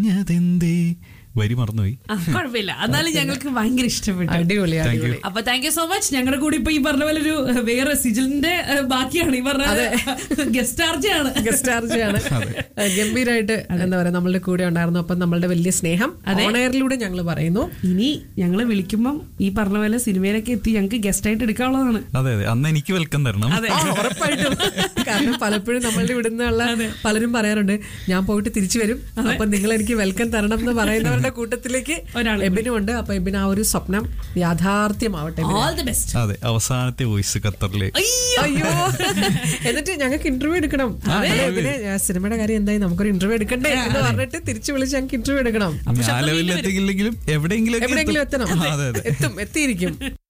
ഞാതെന്തേ വരി മറന്നുപോയി ആ, കുഴപ്പമില്ല എന്നാലും ഞങ്ങൾക്ക് ഭയങ്കര ഇഷ്ടപ്പെട്ടു അടിപൊളി Thank you. അടിപൊളി അപ്പൊ താങ്ക് യു സോ മച്ച് ഞങ്ങളുടെ കൂടെ ഇപ്പൊ ഈ പറഞ്ഞ പോലെ ഒരു ഏഹ്, വേറെ സിജിലിന്റെ ഏഹ്, ബാക്കിയാണ് ഈ പറഞ്ഞ ഗസ്റ്റ് ചാർജാണ് ഗസ്റ്റ് ചാർജാണ് ഗംഭീരമായിട്ട് എന്താ പറയാ നമ്മളുടെ കൂടെ ഉണ്ടായിരുന്നു അപ്പം നമ്മളുടെ വലിയ സ്നേഹം ഓണയറിലൂടെ ഞങ്ങൾ പറയുന്നു ഇനി ഞങ്ങളെ വിളിക്കുമ്പം ഈ പറഞ്ഞ പോലെ സിനിമയിലൊക്കെ എത്തി ഞങ്ങൾക്ക് ഗസ്റ്റ് ആയിട്ട് എടുക്കാനുള്ളതാണ് അതെ അതെ അന്ന് എനിക്ക് വെൽക്കം തരണം അതെ ആ, ഉറപ്പായിട്ടും കാരണം പലപ്പോഴും നമ്മളുടെ ഇവിടുന്നുള്ള പലരും പറയാറുണ്ട് ഞാൻ പോയിട്ട് തിരിച്ചു വരും അപ്പൊ നിങ്ങൾ എനിക്ക് വെൽക്കം തരണം എന്ന് പറയുന്നവരുടെ കൂട്ടത്തിലേക്ക് ഒരാള് എബിനും ഉണ്ട് അപ്പൊ എബിന് ആ ഒരു സ്വപ്നം യാഥാർത്ഥ്യമാവട്ടെ എബിന്. ഓൾ ദി ബെസ്റ്റ് അതെ അവസാനത്തെ വോയിസ് ഖത്തറിലെ അയ്യോ എന്നിട്ട് ഞങ്ങൾക്ക് ഇന്റർവ്യൂ എടുക്കണം അതെ, എബിന് ഞാൻ സിനിമയുടെ കാര്യം എന്തായി നമുക്കൊരു ഇന്റർവ്യൂ എടുക്കണ്ടേ എന്ന് പറഞ്ഞിട്ട് തിരിച്ചു വിളിച്ച് ഞങ്ങൾക്ക് ഇന്റർവ്യൂ എടുക്കണം ആ ലെവലിലെത്തിയില്ലെങ്കിലും എവിടെയെങ്കിലും എവിടെയെങ്കിലും എത്തണം അതെ അതെ എത്തും എത്തിയിരിക്കും